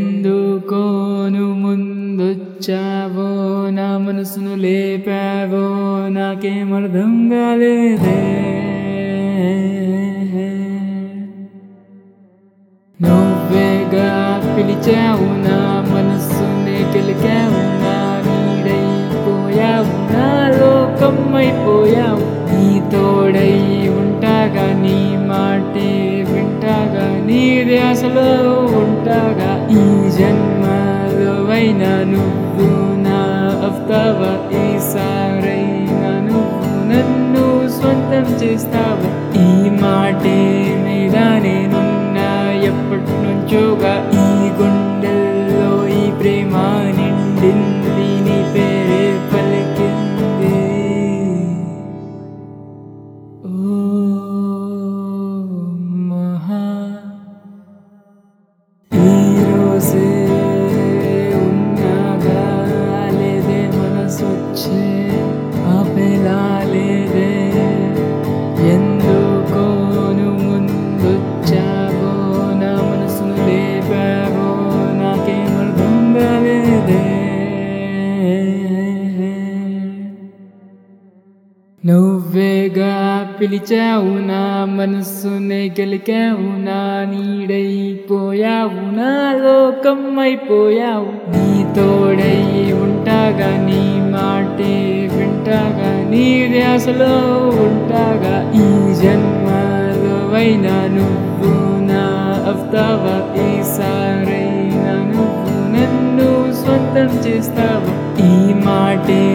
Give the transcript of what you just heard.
ఎందుకోను ముందొచ్చావో నా మనసును లేపావో నాకేమర్థం కాలేదే నువ్వేగా పిలిచావు నా మనస్సునే గెలికావు నా నీడైపోయావు నా లోకం అయిపోయావు నీ తోడై ఉంటాగా నీ మాటే వింటాగా నీ ధ్యాసలో ఉంటాగా ఈ జన్మలో అయినా నువ్వు నా అవుతావా ఈసారైనా నువ్వు నన్ను సొంతం చేస్తావా ఈ మాటే మీద నేనున్నా ఎప్పటి నుంచోగా ఈ గుండెల్లో ఈ ప్రేమ నిండింది నీ పేరే పలికింది ఓ మహా ఈరోజే ఉన్నాగా లేదే మనసొచ్చే ఆపేలా లేదే ఎందుకోను ముందొచ్చావో నా మనసును లేపావో నాకేమర్థం కాలేదే నువ్వేగా పిలిచావు నా మనస్సునే గెలికావు నా నీడైపోయావు నా లోకం అయిపోయావు నీ తోడై ఉంటాగా నీ మాటే వింటాగా నీ ధ్యాసలో ఉంటాగా ఈ జన్మలో అయినా నువ్వు నా అవుతావా ఈసారైనా నువ్వు నన్ను సొంతం చేస్తావా ఈ మాటే